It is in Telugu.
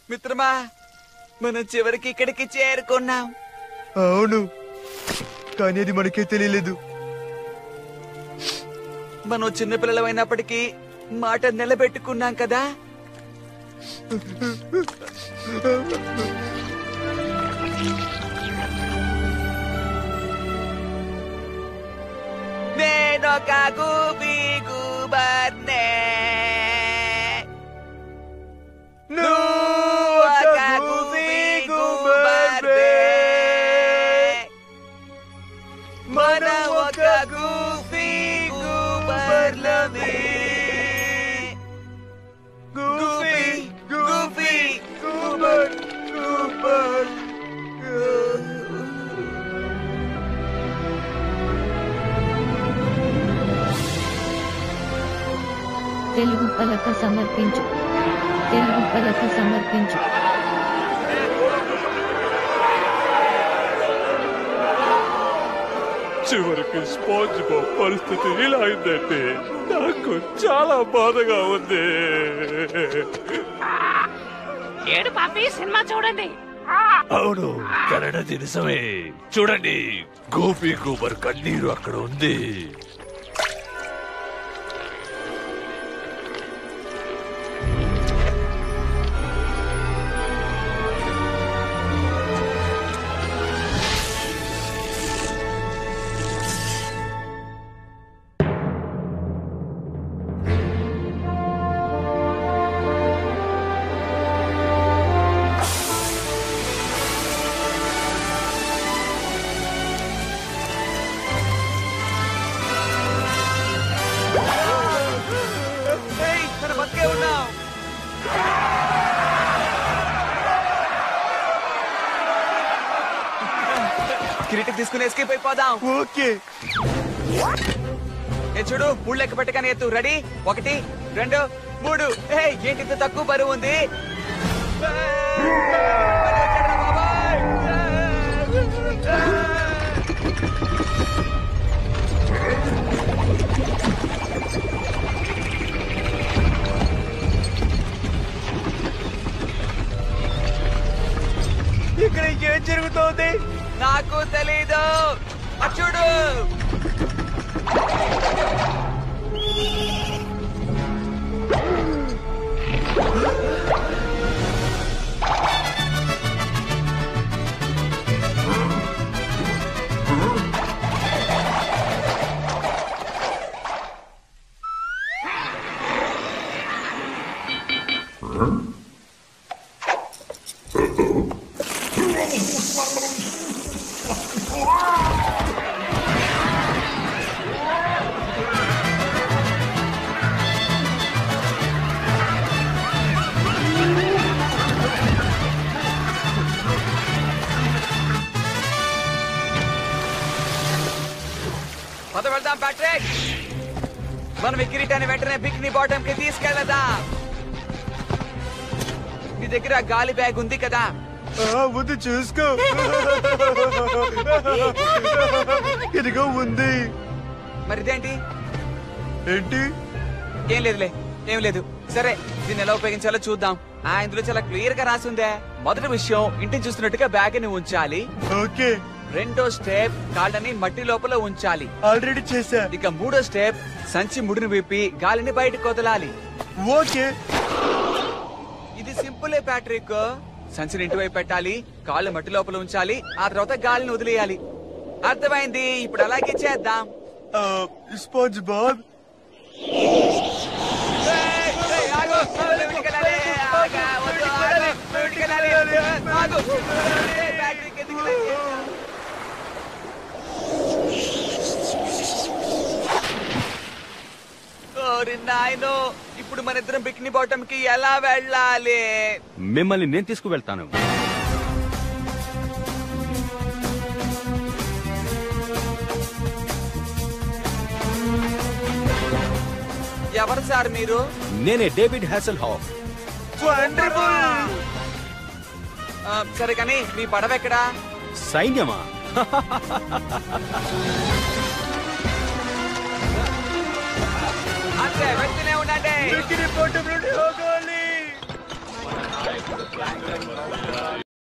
మిత్రమా మనం చివరికి ఇక్కడికి చేరుకున్నాం అవును కానీ అది మనకే తెలియలేదు మనం చిన్నపిల్లలమైనప్పటికీ మాట నిలబెట్టుకున్నాం కదా నేనొక గూబీ గూబర్నే నువ్వు ఒక గూబీ గూబర్నే మనం ఒక గూఫీ గూబర్లమే గూఫీ గూఫీ గూబర్ గూబర్ తెలుగు పలక సమర్పించు తెలుగు పలక సమర్పించు చివరికి స్పాంజ్ బాబ్ పరిస్థితి ఇలా అయిందంటే నాకు చాలా బాధగా ఉంది ఏడు పాపి సినిమా చూడండి అవును కన్నడ నిజమే చూడండి గోపి గోబర్ కన్నీరు అక్కడ ఉంది ఏయ్, మనం బతికే ఉన్నాం కిరీటం తీసుకుని ఎస్కేప్ అయిపోదాం ఓకే ఏ చూడు మూడు లెక్క పెట్టగానే ఎత్తు రెడీ ఒకటి రెండు మూడు ఏ ఏంటి ఇంత తక్కువ బరువు ఉంది మరి వచ్చాడురా బాబాయ్. ఇక్కడ ఏం జరుగుతోంది నాకు తెలీదు అటు చూడు పద వెళ్దాం ప్యాట్రిక్ మనం ఈ కిరీటాన్ని వెంటనే బిక్ని బాటమ్ కి తీసుకెళ్దాం నీ దగ్గర గాలి బ్యాగ్ ఉంది కదా ఆ, ముందు చూసుకో ఇదిగో ఉంది మరి ఇదేంటి ఏంటి ఏం లేదులే ఏం లేదు సరే దీన్ని ఎలా ఉపయోగించాలో చూద్దాం ఆ ఇందులో చాలా క్లియర్ గా రాసిందే మొదటి విషయం ఇంటిని చూస్తున్నట్టుగా బ్యాగ్ ని ఉంచాలి ఓకే రెండో స్టెప్ కాళ్ళని మట్టి లోపల ఉంచాలి ఆల్రెడీ చేశా ఇక మూడో స్టెప్ సంచి ముడిని విప్పి గాలిని బయటకు వదలాలి ఓకే ఇది సింపులే ప్యాట్రిక్ సంచిని ఇంటి వైపు పెట్టాలి కాళ్ళు మట్టి లోపల ఉంచాలి ఆ తర్వాత గాలిని వదిలేయాలి అర్థమైంది ఇప్పుడు అలాగే చేద్దాం ఆ, స్పాంజ్ బాబ్ ఏయ్, ఏయ్, ఆగు, ఆగు, ఇంటికెళ్ళాలి. ఆగు, వద్దు, ఆగు, ఇంటికెళ్ళాలి. ఆగు. ఏయ్, ప్యాట్రిక్ ఎందుకు ఇలా చేశావు? ఓరి నాయనో ఇప్పుడు మన ఇద్దరం బిక్ని బాటమ్ కి ఎలా వెళ్ళాలి మిమ్మల్ని నేను తీసుకువెళ్తాను ఎవరు సార్ మీరు నేనే డేవిడ్ హ్యాసల్ హాఫ్ ఆ, సరే కానీ మీ పడవ ఎక్కడా సైన్యమా అంతే వెళ్తూనే ఉండండి బికినీ బాటమ్ నుండి హోగాలి